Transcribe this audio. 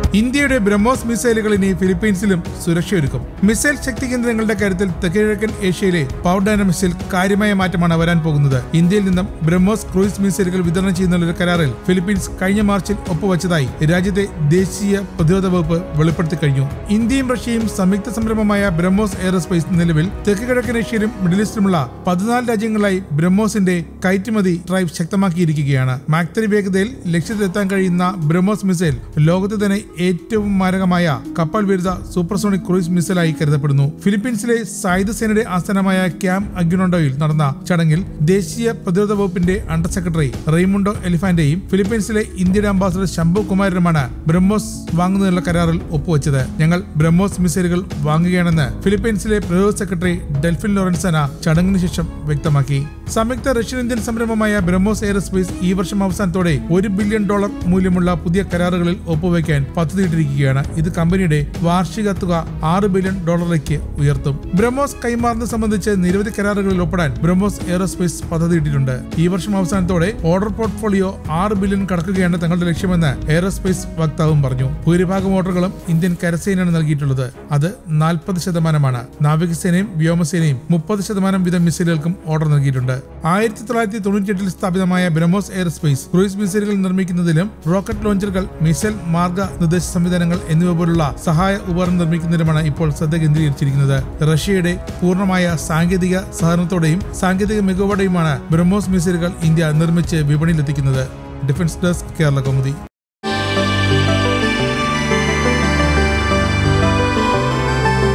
ഇന്ത്യയുടെ ബ്രഹ്മോസ് മിസൈലുകൾ ഇനി ഫിലിപ്പീൻസിലും സുരക്ഷയൊരുക്കും മിസൈൽ ശക്തി കേന്ദ്രങ്ങളുടെ കാര്യത്തിൽ തെക്കുകിഴക്കൻ ഏഷ്യയിലെ പവർ ഡൈനാമിക്സിൽ കാര്യമായ മാറ്റമാണ് വരാൻ പോകുന്നത് ഇന്ത്യയിൽ നിന്നും ബ്രഹ്മോസ് ക്രൂയിസ് മിസൈലുകൾ വിതരണം ചെയ്യുന്ന ഒരു കരാറിൽ ഫിലിപ്പീൻസ് കഴിഞ്ഞ മാർച്ചിൽ ഒപ്പുവച്ചതായി രാജ്യത്തെ ദേശീയ പ്രതിരോധ വകുപ്പ് വെളിപ്പെടുത്തി കഴിഞ്ഞു ഇന്ത്യയും റഷ്യയും സംയുക്ത സംരംഭമായ ബ്രഹ്മോസ് എയറോസ്പേസ് നിലവിൽ തെക്ക് കിഴക്കൻ ഏഷ്യയിലും മിഡിൽ ഈസ്റ്റിലുമുള്ള പതിനാല് രാജ്യങ്ങളായി ബ്രഹ്മോസിന്റെ കയറ്റുമതി ഡ്രൈവ് ശക്തമാക്കിയിരിക്കുകയാണ് മാക്തരി വേഗതയിൽ ലക്ഷ്യത്തിലെത്താൻ കഴിയുന്ന ബ്രഹ്മോസ് മിസൈൽ ലോകത്തെ തന്നെ ഏറ്റവും മാരകമായ കപ്പൽ വിരുദ്ധ സൂപ്പർസോണിക് ക്രൂയിസ് മിസൈലായി കരുതപ്പെടുന്നു ഫിലിപ്പീൻസിലെ സായുധ സേനയുടെ ആസ്ഥാനമായ ക്യാമ്പ് അഗ്യുണോണ്ടോയിൽ നടന്ന ചടങ്ങിൽ ദേശീയ പ്രതിരോധ വകുപ്പിന്റെ അണ്ടർ സെക്രട്ടറി റെയ്മുണ്ടോ എലിഫാന്റെയും ഫിലിപ്പീൻസിലെ ഇന്ത്യയുടെ അംബാസഡർ ശംഭു കുമാരനുമാണ് ബ്രഹ്മോസ് വാങ്ങുന്നതിനുള്ള കരാറിൽ ഒപ്പുവച്ചത് ഞങ്ങൾ ബ്രഹ്മോസ് മിസൈലുകൾ വാങ്ങുകയാണെന്ന് ഫിലിപ്പീൻസിലെ പ്രതിരോധ സെക്രട്ടറി ഡെൽഫിൻ ലോറൻസന ചടങ്ങിന് ശേഷം വ്യക്തമാക്കി സംയുക്ത റഷ്യൻ ഇന്ത്യൻ സംരംഭമായ ബ്രഹ്മോസ് എയറോസ്പേസ് ഈ വർഷം അവസാനത്തോടെ ഒരു ബില്യൺ ഡോളർ മൂല്യമുള്ള പുതിയ കരാറുകളിൽ ഒപ്പുവയ്ക്കാൻ പദ്ധതിയിട്ടിരിക്കുകയാണ് ഇത് കമ്പനിയുടെ വാർഷിക തുക ആറ് ബില്യൺ ഡോളറിലേക്ക് ഉയർത്തും ബ്രഹ്മോസ് കൈമാറുന്നത് സംബന്ധിച്ച് നിരവധി കരാറുകളിൽ ഒപ്പിടാൻ ബ്രഹ്മോസ് എയറോസ്പേസ് പദ്ധതിയിട്ടിട്ടുണ്ട് ഈ വർഷം അവസാനത്തോടെ ഓർഡർ പോർട്ട്ഫോളിയോ ആറ് ബില്യൺ കടക്കുകയാണ് തങ്ങളുടെ ലക്ഷ്യമെന്ന് എയറോസ്പേസ് വക്താവും പറഞ്ഞു ഭൂരിഭാഗം ഓർഡറുകളും ഇന്ത്യൻ കരസേനയാണ് നൽകിയിട്ടുള്ളത് അത് നാൽപ്പത് ശതമാനമാണ് നാവികസേനയും വ്യോമസേനയും മുപ്പത് ശതമാനം വീതം മിസൈലുകൾക്കും ഓർഡർ നൽകിയിട്ടുണ്ട് ആയിരത്തി തൊള്ളായിരത്തി തൊണ്ണൂറ്റിയെട്ടിൽ സ്ഥാപിതമായ ബ്രഹ്മോസ് എയർസ്പേസ് ക്രൂയിസ് മിസൈലുകൾ നിർമ്മിക്കുന്നതിലും റോക്കറ്റ് ലോഞ്ചറുകൾ മിസൈൽ മാർഗ നിർദ്ദേശ സംവിധാനങ്ങൾ എന്നിവ പോലുള്ള സഹായ ഉപകരണം നിർമ്മിക്കുന്നതിലുമാണ് ഇപ്പോൾ ശ്രദ്ധ കേന്ദ്രീകരിച്ചിരിക്കുന്നത് റഷ്യയുടെ പൂർണ്ണമായ സാങ്കേതിക സഹകരണത്തോടെയും സാങ്കേതിക മികവോടെയുമാണ് ബ്രഹ്മോസ് മിസൈലുകൾ ഇന്ത്യ നിർമ്മിച്ച് വിപണിയിലെത്തിക്കുന്നത് ഡിഫൻസ് ഡെസ്ക് കേരള കൗമുദി